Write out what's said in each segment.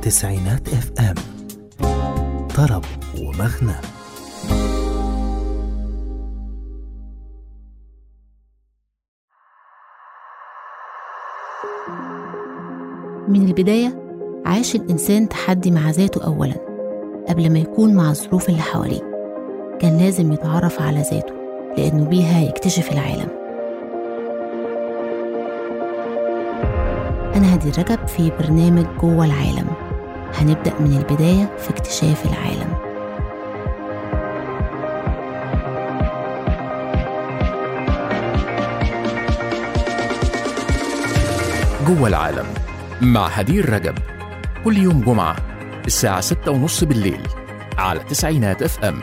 تسعينات اف ام طرب ومغنى من البداية عاش الإنسان تحدي مع ذاته أولا قبل ما يكون مع الظروف اللي حواليه كان لازم يتعرف على ذاته لأنه بيها يكتشف العالم أنا هدي رجب في برنامج جوه العالم هنبدأ من البداية في اكتشاف العالم جوه العالم مع هدير رجب كل يوم جمعة الساعة ستة ونص بالليل على تسعينات اف ام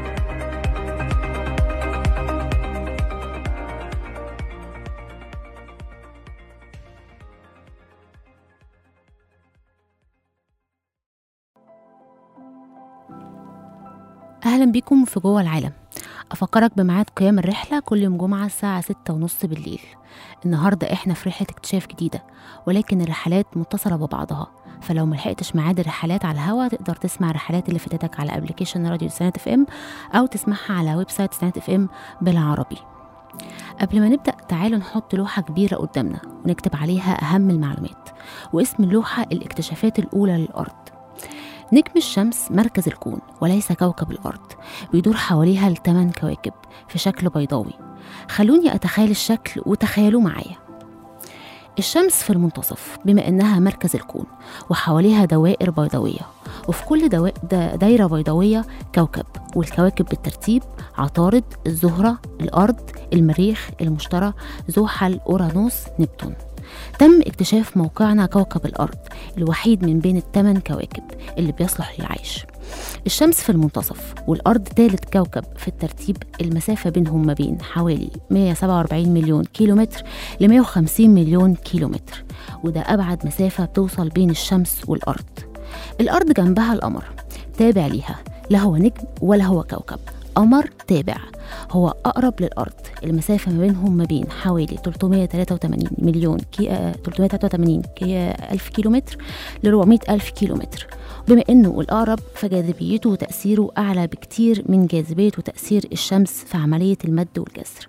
أهلا بيكم في جوه العالم أفكرك بميعاد قيام الرحلة كل يوم جمعة الساعة ستة ونص بالليل النهاردة إحنا في رحلة اكتشاف جديدة ولكن الرحلات متصلة ببعضها فلو ملحقتش ميعاد الرحلات على الهوا تقدر تسمع الرحلات اللي فاتتك على ابلكيشن راديو سنة اف ام أو تسمعها على ويب سايت سنة اف ام بالعربي قبل ما نبدأ تعالوا نحط لوحة كبيرة قدامنا ونكتب عليها أهم المعلومات واسم اللوحة الاكتشافات الأولى للأرض نجم الشمس مركز الكون وليس كوكب الأرض بيدور حواليها الثمان كواكب في شكل بيضاوي خلوني أتخيل الشكل وتخيلوا معايا الشمس في المنتصف بما إنها مركز الكون وحواليها دوائر بيضاوية وفي كل دوا... دا... دايرة بيضاوية كوكب والكواكب بالترتيب عطارد الزهرة الأرض المريخ المشتري زحل أورانوس نبتون تم اكتشاف موقعنا كوكب الأرض الوحيد من بين الثمان كواكب اللي بيصلح للعيش الشمس في المنتصف والأرض ثالث كوكب في الترتيب المسافة بينهم ما بين حوالي 147 مليون كيلومتر ل 150 مليون كيلومتر وده أبعد مسافة بتوصل بين الشمس والأرض الأرض جنبها القمر تابع ليها لا هو نجم ولا هو كوكب قمر تابع هو أقرب للأرض المسافة ما بينهم ما بين حوالي 383 مليون كي... آه، 383 كي... آه، ألف كيلومتر ل 400 ألف كيلومتر بما إنه الأقرب فجاذبيته وتأثيره أعلى بكتير من جاذبية وتأثير الشمس في عملية المد والجزر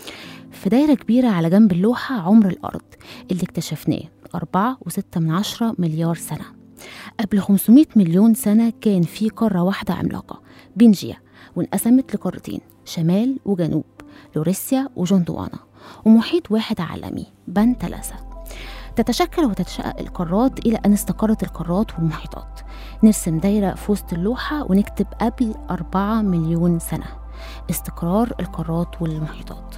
في دايرة كبيرة على جنب اللوحة عمر الأرض اللي اكتشفناه أربعة وستة من عشرة مليار سنة قبل 500 مليون سنة كان في قارة واحدة عملاقة بنجيا وانقسمت لقارتين شمال وجنوب لوريسيا وجندوانا ومحيط واحد عالمي بنتلاسا تتشكل وتتشقق القارات إلى أن استقرت القارات والمحيطات نرسم دايرة في وسط اللوحة ونكتب قبل أربعة مليون سنة استقرار القارات والمحيطات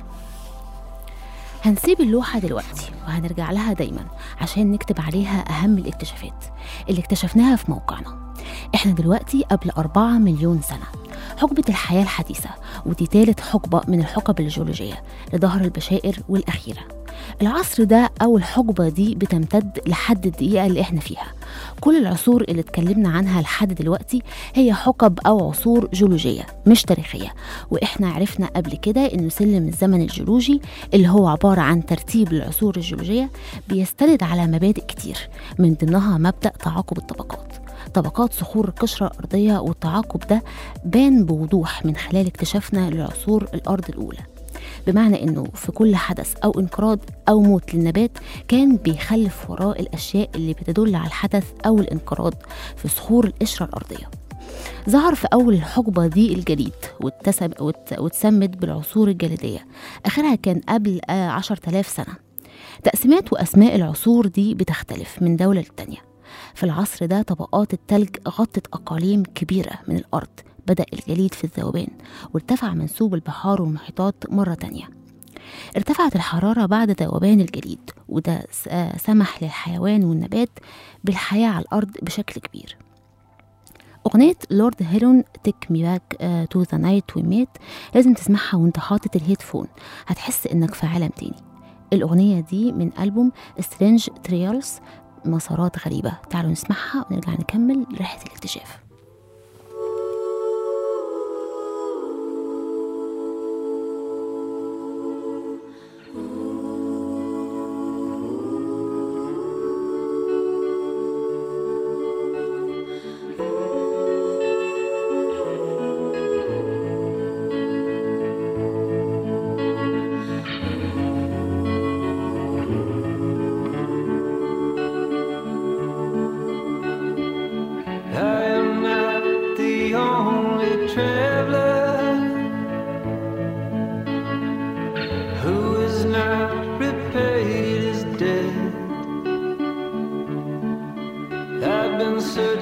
هنسيب اللوحة دلوقتي وهنرجع لها دايما عشان نكتب عليها أهم الاكتشافات اللي اكتشفناها في موقعنا احنا دلوقتي قبل أربعة مليون سنة حقبة الحياة الحديثة ودي تالت حقبة من الحقب الجيولوجية لظهر البشائر والأخيرة العصر ده أو الحقبة دي بتمتد لحد الدقيقة اللي احنا فيها كل العصور اللي اتكلمنا عنها لحد دلوقتي هي حقب أو عصور جيولوجية مش تاريخية وإحنا عرفنا قبل كده إنه سلم الزمن الجيولوجي اللي هو عبارة عن ترتيب العصور الجيولوجية بيستند على مبادئ كتير من ضمنها مبدأ تعاقب الطبقات طبقات صخور القشرة الأرضية والتعاقب ده بان بوضوح من خلال اكتشافنا لعصور الأرض الأولى بمعنى انه في كل حدث او انقراض او موت للنبات كان بيخلف وراه الاشياء اللي بتدل على الحدث او الانقراض في صخور القشره الارضيه ظهر في أول الحقبة دي الجليد واتسب وات- واتسمت بالعصور الجليدية آخرها كان قبل آه، عشر تلاف سنة تقسيمات وأسماء العصور دي بتختلف من دولة للتانية في العصر ده طبقات التلج غطت أقاليم كبيرة من الأرض بدأ الجليد في الذوبان وارتفع منسوب البحار والمحيطات مرة تانية ارتفعت الحرارة بعد ذوبان الجليد وده س- آه، سمح للحيوان والنبات بالحياة على الأرض بشكل كبير أغنية لورد هيرون تيك مي باك تو ذا نايت وي ميت لازم تسمعها وانت حاطط الهيدفون هتحس انك في عالم تاني الأغنية دي من ألبوم سترينج تريالز مسارات غريبة تعالوا نسمعها ونرجع نكمل رحلة الاكتشاف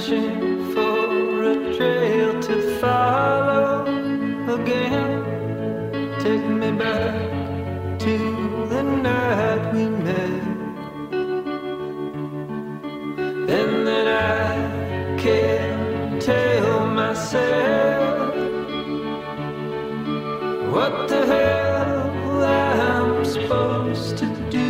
searching for a trail to follow again. Take me back to the night we met. And then I can't tell myself what the hell I'm supposed to do.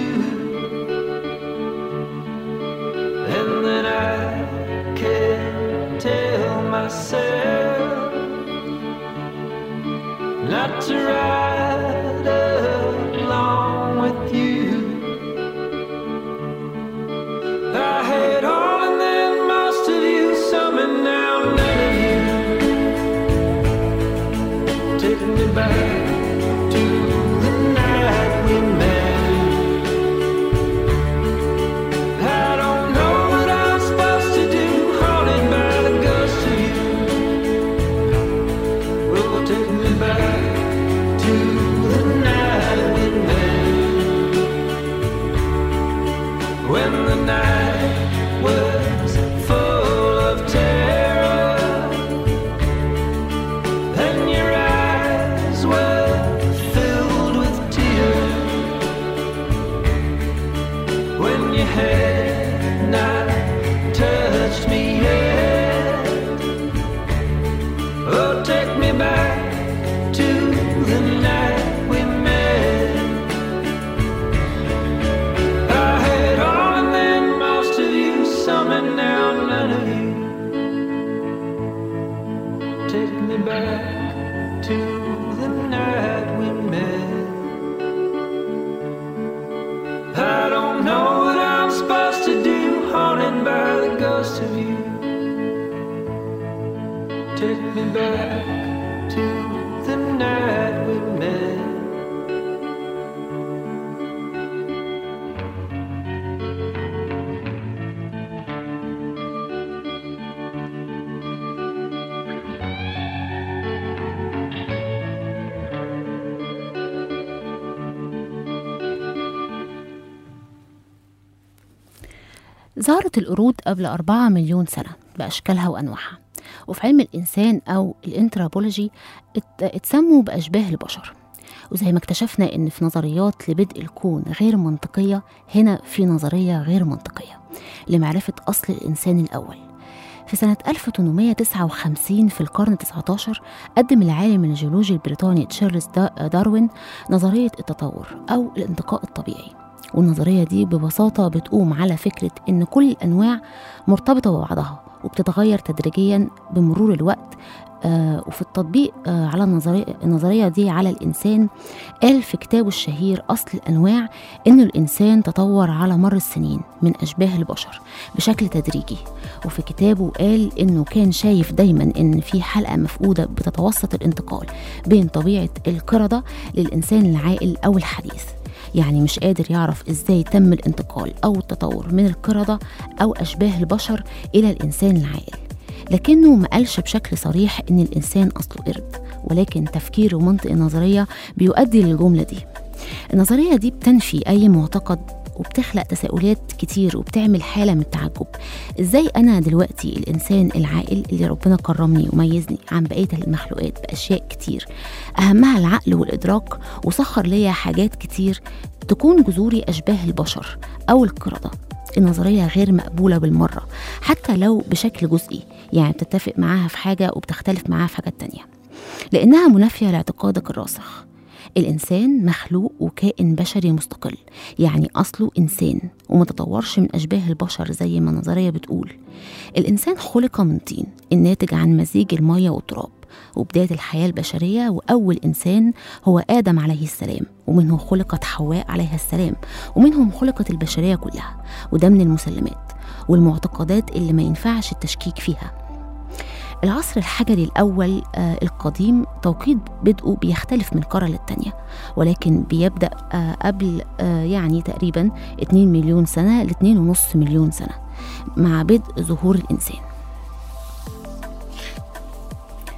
And then I can't tell myself not to ride along with you. I had all and then most of you, some and now none of you. Take me back to the night we met. I don't know what I'm supposed to do, haunted by the ghost of you. Oh, take me back to the night we met. When the night was full of terror, and your eyes were filled with tears. When you had not touched me yet, oh, take me back to the night we met. I had all and then most of you, some and now none of you. Take me back to the night we met. I don't know what I'm supposed to do, haunted by the ghost of you. Take me back to the night we met. ظهرت القرود قبل أربعة مليون سنة بأشكالها وأنواعها وفي علم الإنسان أو الانترابولوجي ات- اتسموا بأشباه البشر وزي ما اكتشفنا إن في نظريات لبدء الكون غير منطقية هنا في نظرية غير منطقية لمعرفة أصل الإنسان الأول في سنة 1859 في القرن 19 قدم العالم الجيولوجي البريطاني تشارلز دا- داروين نظرية التطور أو الانتقاء الطبيعي والنظرية دي ببساطة بتقوم على فكرة إن كل الأنواع مرتبطة ببعضها وبتتغير تدريجيا بمرور الوقت آه وفي التطبيق آه على النظرية, النظرية دي على الإنسان قال في كتابه الشهير أصل الأنواع إن الإنسان تطور على مر السنين من أشباه البشر بشكل تدريجي وفي كتابه قال إنه كان شايف دايما إن في حلقة مفقودة بتتوسط الانتقال بين طبيعة القردة للإنسان العاقل أو الحديث يعني مش قادر يعرف ازاي تم الانتقال او التطور من القردة او اشباه البشر الى الانسان العاقل لكنه ما قالش بشكل صريح ان الانسان اصله قرد ولكن تفكير ومنطق النظرية بيؤدي للجملة دي النظرية دي بتنفي اي معتقد وبتخلق تساؤلات كتير وبتعمل حالة من التعجب ازاي انا دلوقتي الانسان العاقل اللي ربنا كرمني وميزني عن بقية المخلوقات باشياء كتير اهمها العقل والادراك وسخر ليا حاجات كتير تكون جذوري اشباه البشر او القردة النظرية غير مقبولة بالمرة حتى لو بشكل جزئي يعني بتتفق معاها في حاجة وبتختلف معاها في حاجات تانية لأنها منافية لاعتقادك الراسخ الإنسان مخلوق وكائن بشري مستقل يعني أصله إنسان وما تطورش من أشباه البشر زي ما النظرية بتقول الإنسان خلق من طين الناتج عن مزيج المية والتراب وبداية الحياة البشرية وأول إنسان هو آدم عليه السلام ومنه خلقت حواء عليها السلام ومنهم خلقت البشرية كلها وده من المسلمات والمعتقدات اللي ما ينفعش التشكيك فيها العصر الحجري الأول آه القديم توقيت بدءه بيختلف من قارة للتانية ولكن بيبدأ آه قبل آه يعني تقريبا 2 مليون سنة ل 2.5 مليون سنة مع بدء ظهور الإنسان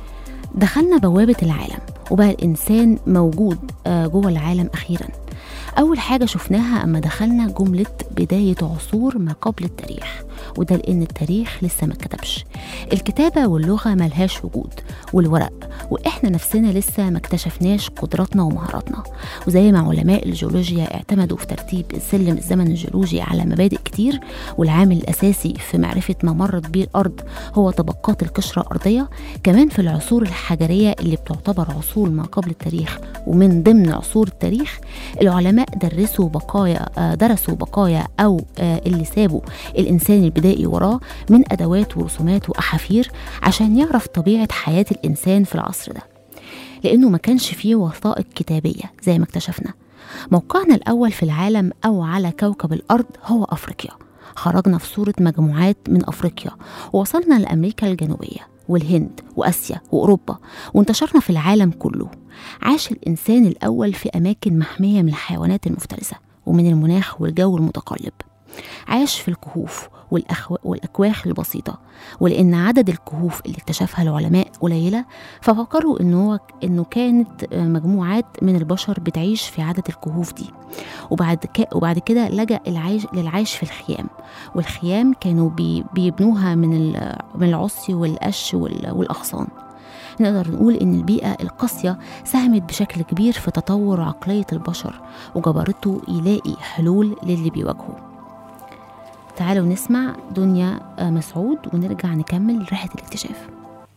دخلنا بوابة العالم وبقى الإنسان موجود آه جوه العالم أخيرا أول حاجة شفناها أما دخلنا جملة بداية عصور ما قبل التاريخ وده لأن التاريخ لسه ما اتكتبش الكتابة واللغة ملهاش وجود والورق وإحنا نفسنا لسه ما اكتشفناش قدراتنا ومهاراتنا وزي ما علماء الجيولوجيا اعتمدوا في ترتيب سلم الزمن الجيولوجي على مبادئ كتير والعامل الأساسي في معرفة ما مرت بيه الأرض هو طبقات القشرة الأرضية كمان في العصور الحجرية اللي بتعتبر عصور ما قبل التاريخ ومن ضمن عصور التاريخ العلماء درسوا بقايا آه، درسوا بقايا أو آه، اللي سابوا الإنسان البدائي وراه من أدوات ورسومات وأحافير عشان يعرف طبيعة حياة الإنسان في العصر ده لأنه ما كانش فيه وثائق كتابية زي ما اكتشفنا موقعنا الأول في العالم أو على كوكب الأرض هو أفريقيا خرجنا في صورة مجموعات من أفريقيا ووصلنا لأمريكا الجنوبية والهند وآسيا وأوروبا وانتشرنا في العالم كله عاش الإنسان الأول في أماكن محمية من الحيوانات المفترسة ومن المناخ والجو المتقلب عاش في الكهوف والأخو... والأكواخ البسيطة ولأن عدد الكهوف اللي اكتشفها العلماء قليلة ففكروا إنه هو إنه كانت مجموعات من البشر بتعيش في عدد الكهوف دي وبعد ك... وبعد كده لجأ العيش للعيش في الخيام والخيام كانوا بي... بيبنوها من ال... من العصي والقش وال... والأغصان نقدر نقول إن البيئة القاسية ساهمت بشكل كبير في تطور عقلية البشر وجبرته يلاقي حلول للي بيواجهه تعالوا نسمع دنيا آه، مسعود ونرجع نكمل رحلة الاكتشاف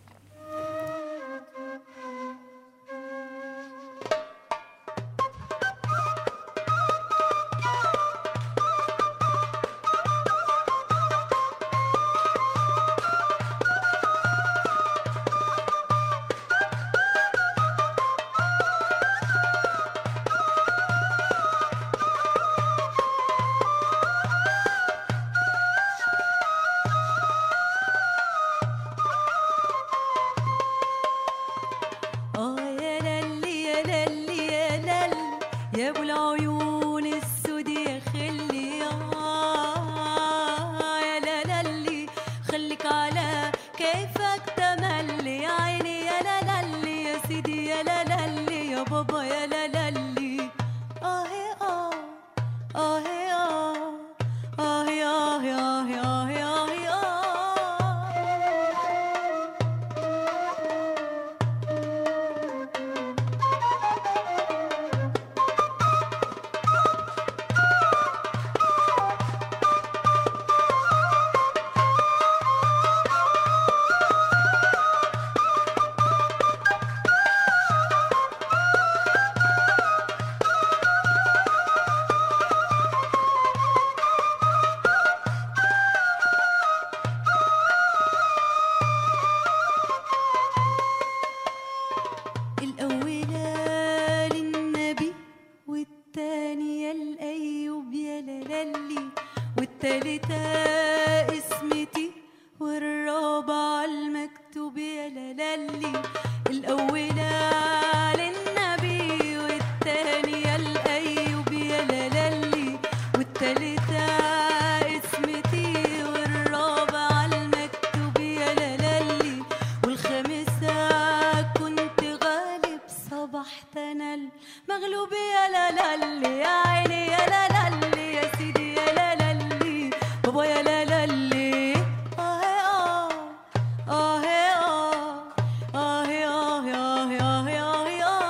آه يا للي يا للي يا للي يا ابو العيون السود يا خلي آه يا للي خليك على كيفك تملي يا عيني يا للي يا سيدي يا للي يا بابا يا للي آه آه آه آه آه آه آه آه آه آه الأولى للنبي والتانية الأيوب يا لالي والتالتة اسمتي والرابعة المكتوب يا لالي الأولى للنبي والتانية الأيوب يا لالي والتالتة اسمتي والرابعة المكتوب يا لالي والخامسة كنت غالب صبحت أنا المغلوب يا لالي يا عيني يا لالي يا سيدي يا لالي بابا يا لالي آه آه آه آه آه آه آه آه آه آه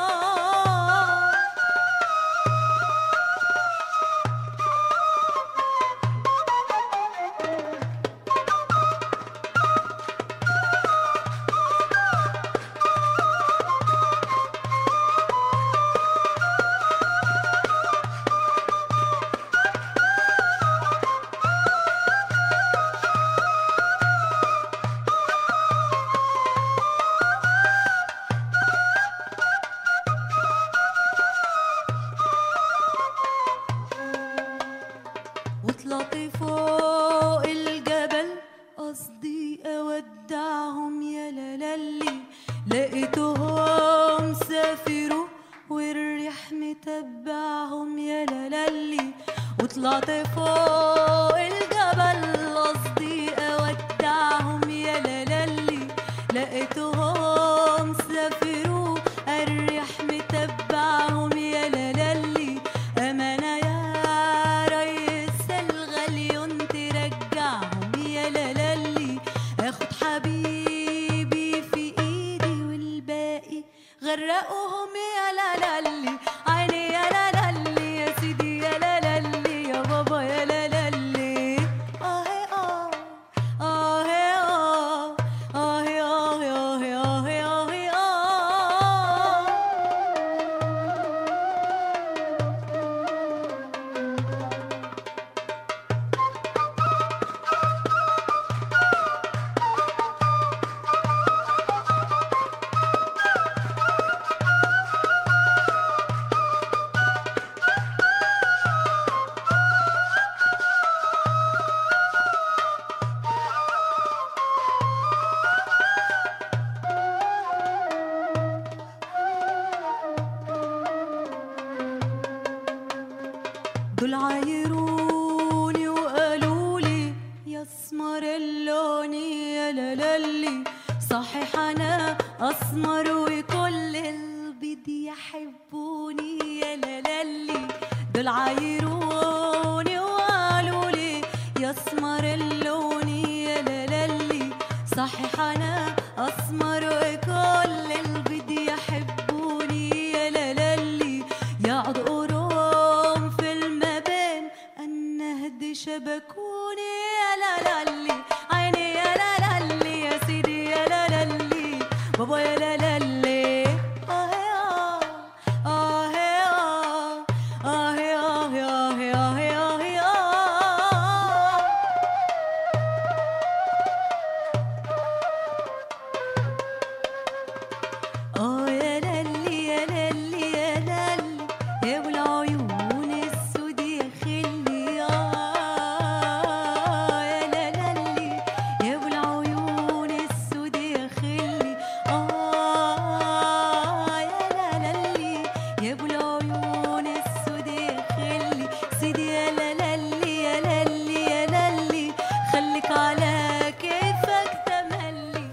وطلعت فوق الجبل قصدي اودعهم يا لالي لقيتهم سافروا والريح متبعهم يا لالي وطلعت فوق الجبل قصدي اودعهم يا لالي لقيتهم سافروا الريح متبعهم يا لالي امانه شبكوني يا لا للي عيني يا لا للي يا سيدي يا لا للي بابا يا لا للي آه آه آه آه آه آه آه آه آه آه آه يا للي يا للي يا للي يا ابو العيون السود يا خلي آه يا للي يا ابو العيون السود يا خلي آه يا للي يا ابو العيون السود يا خلي سيدي يا للي يا للي يا للي خليك على كيفك تملي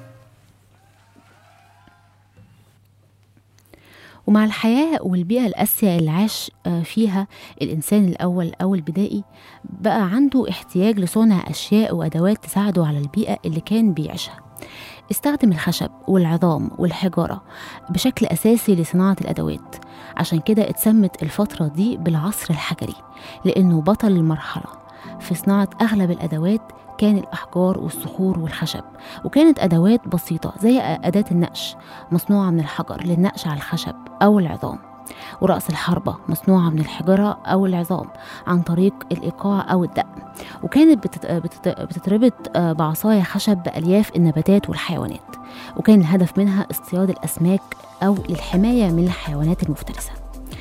ومع الحياة والبيئة القاسية اللي عاش آه، فيها الإنسان الأول أو البدائي بقى عنده احتياج لصنع أشياء وأدوات تساعده على البيئة اللي كان بيعيشها استخدم الخشب والعظام والحجارة بشكل أساسي لصناعة الأدوات عشان كده اتسمت الفترة دي بالعصر الحجري لأنه بطل المرحلة في صناعة أغلب الأدوات كان الأحجار والصخور والخشب وكانت أدوات بسيطة زي أداة النقش مصنوعة من الحجر للنقش على الخشب أو العظام ورأس الحربة مصنوعة من الحجرة أو العظام عن طريق الإيقاع أو الدق وكانت بتت- بتت- بتتربط آه، بعصاية خشب بألياف النباتات والحيوانات وكان الهدف منها اصطياد الأسماك أو للحماية من الحيوانات المفترسة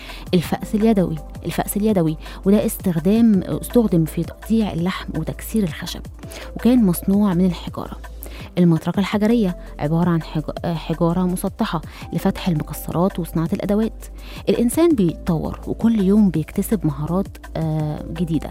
الفأس اليدوي الفأس اليدوي وده استخدام استخدم في تقطيع اللحم وتكسير الخشب وكان مصنوع من الحجارة المطرقة الحجرية عبارة عن حج- حجارة مسطحة لفتح المكسرات وصناعة الأدوات الإنسان بيتطور وكل يوم بيكتسب مهارات آه، جديدة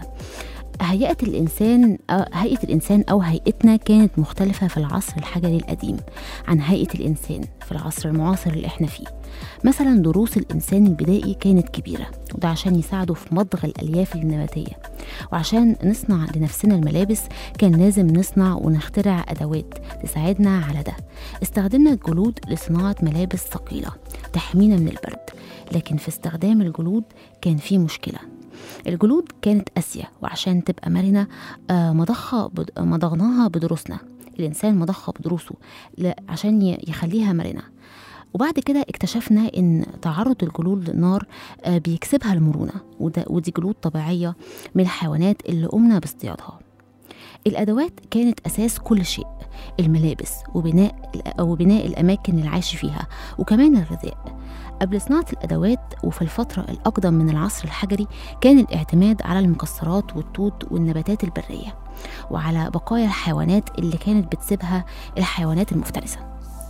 هيئة الإنسان آه، هيئة الإنسان أو هيئتنا كانت مختلفة في العصر الحجري القديم عن هيئة الإنسان في العصر المعاصر اللي إحنا فيه مثلا دروس الإنسان البدائي كانت كبيرة وده عشان يساعده في مضغ الألياف النباتية وعشان نصنع لنفسنا الملابس كان لازم نصنع ونخترع أدوات تساعدنا على ده استخدمنا الجلود لصناعة ملابس ثقيلة تحمينا من البرد لكن في استخدام الجلود كان في مشكلة الجلود كانت قاسية وعشان تبقى مرنة آه، مضخة بد- مضغناها بدروسنا الإنسان مضخها بدروسه ل- عشان ي- يخليها مرنة وبعد كده اكتشفنا ان تعرض الجلود للنار آه، بيكسبها المرونه وده ودي جلود طبيعيه من الحيوانات اللي قمنا باصطيادها الادوات كانت اساس كل شيء الملابس وبناء او بناء الاماكن العيش فيها وكمان الغذاء قبل صناعة الأدوات وفي الفترة الأقدم من العصر الحجري كان الاعتماد على المكسرات والتوت والنباتات البرية وعلى بقايا الحيوانات اللي كانت بتسيبها الحيوانات المفترسة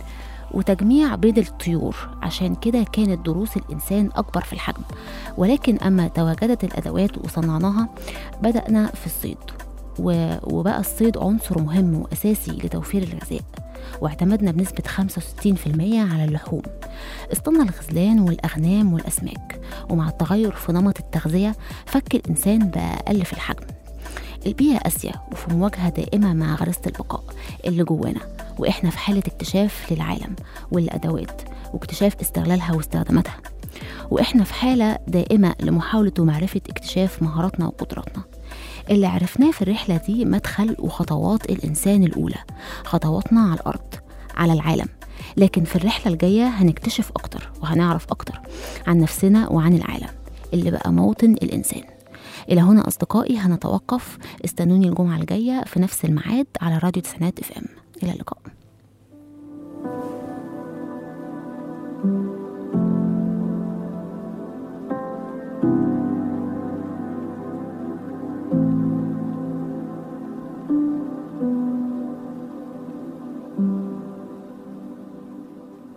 وتجميع بيض الطيور عشان كده كانت دروس الإنسان أكبر في الحجم ولكن أما تواجدت الأدوات وصنعناها بدأنا في الصيد و- وبقى الصيد عنصر مهم وأساسي لتوفير الغذاء واعتمدنا بنسبة 65% على اللحوم اصطدنا الغزلان والأغنام والأسماك ومع التغير في نمط التغذية فك الإنسان بقى أقل في الحجم البيئة قاسية وفي مواجهة دائمة مع غريزة البقاء اللي جوانا وإحنا في حالة اكتشاف للعالم والأدوات واكتشاف استغلالها واستخداماتها وإحنا في حالة دائمة لمحاولة ومعرفة اكتشاف مهاراتنا وقدراتنا اللي عرفناه في الرحلة دي مدخل وخطوات الإنسان الأولى خطواتنا على الأرض على العالم لكن في الرحلة الجاية هنكتشف أكتر وهنعرف أكتر عن نفسنا وعن العالم اللي بقى موطن الإنسان إلى هنا أصدقائي هنتوقف استنوني الجمعة الجاية في نفس الميعاد على راديو تسعينات اف ام إلى اللقاء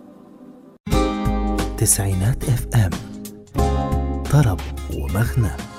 تسعينات اف ام طرب ومغنى